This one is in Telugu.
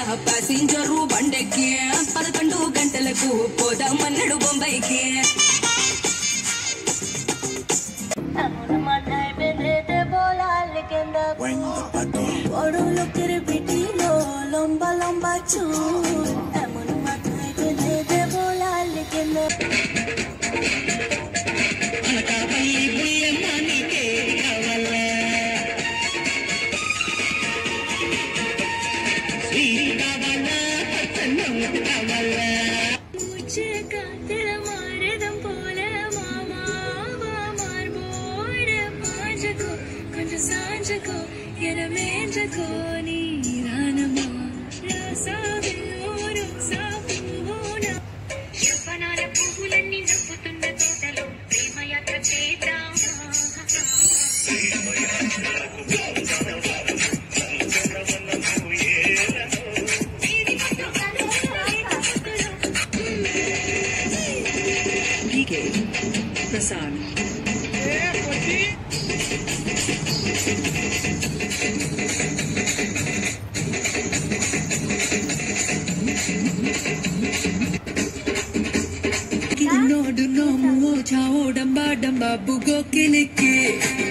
ప్యాసింజరు బండెక్కి పదకొండు గంటలకు పోదామన్నాడు బొంబాయికి লম্বা লম্বা চুল এমন মাথায় বেঁধে দেবো লাল কেন্দ্র மாறுதம் போல மாமாவா மார்போடு பாஞ்சகோ கொஞ்சம் சாஞ்சகோ ఎరమేంజకో నీ రానమా రాసావిలోరు సాపున యవ్వనాల పువ్వులన్నీ నవ్వుతున్న తోటలో ప్రేమయాత్ర చేద్దామా ప్రసాద్ డున్నో డున్నో మువో చావో డంబా డంబా బుగో కిలికి